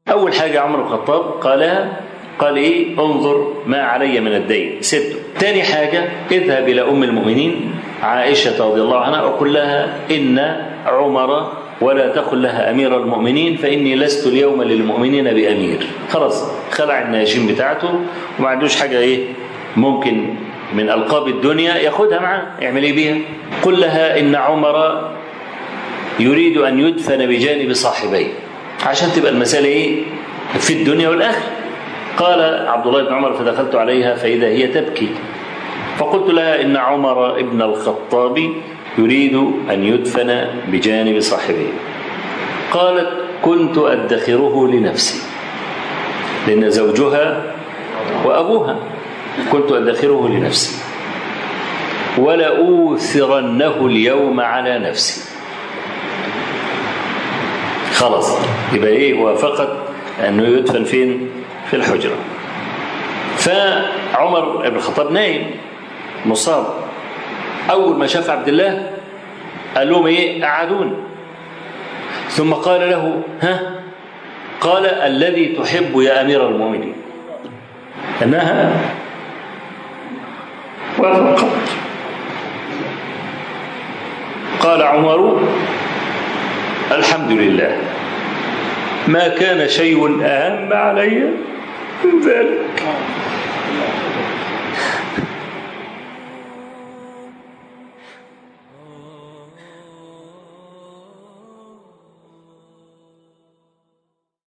أول حاجة عمر بن الخطاب قالها قال إيه انظر ما علي من الدين سته تاني حاجة اذهب إلى أم المؤمنين عائشة رضي الله عنها وقل لها إن عمر ولا تقل لها أمير المؤمنين فإني لست اليوم للمؤمنين بأمير خلاص خلع الناشين بتاعته وما عندوش حاجة إيه ممكن من ألقاب الدنيا ياخدها معاه يعمل إيه بيها قل لها إن عمر يريد أن يدفن بجانب صاحبيه عشان تبقى المسألة إيه في الدنيا والآخرة قال عبد الله بن عمر فدخلت عليها فإذا هي تبكي فقلت لها إن عمر ابن الخطاب يريد أن يدفن بجانب صاحبه قالت كنت أدخره لنفسي لأن زوجها وأبوها كنت أدخره لنفسي ولأوثرنه اليوم على نفسي خلاص يبقى ايه وافقت انه يدفن فين في الحجره فعمر بن الخطاب نايم مصاب اول ما شاف عبد الله قال لهم ايه قعدون ثم قال له ها قال الذي تحب يا امير المؤمنين انها وافقت قال عمر الحمد لله ما كان شيء أهم علي من ذلك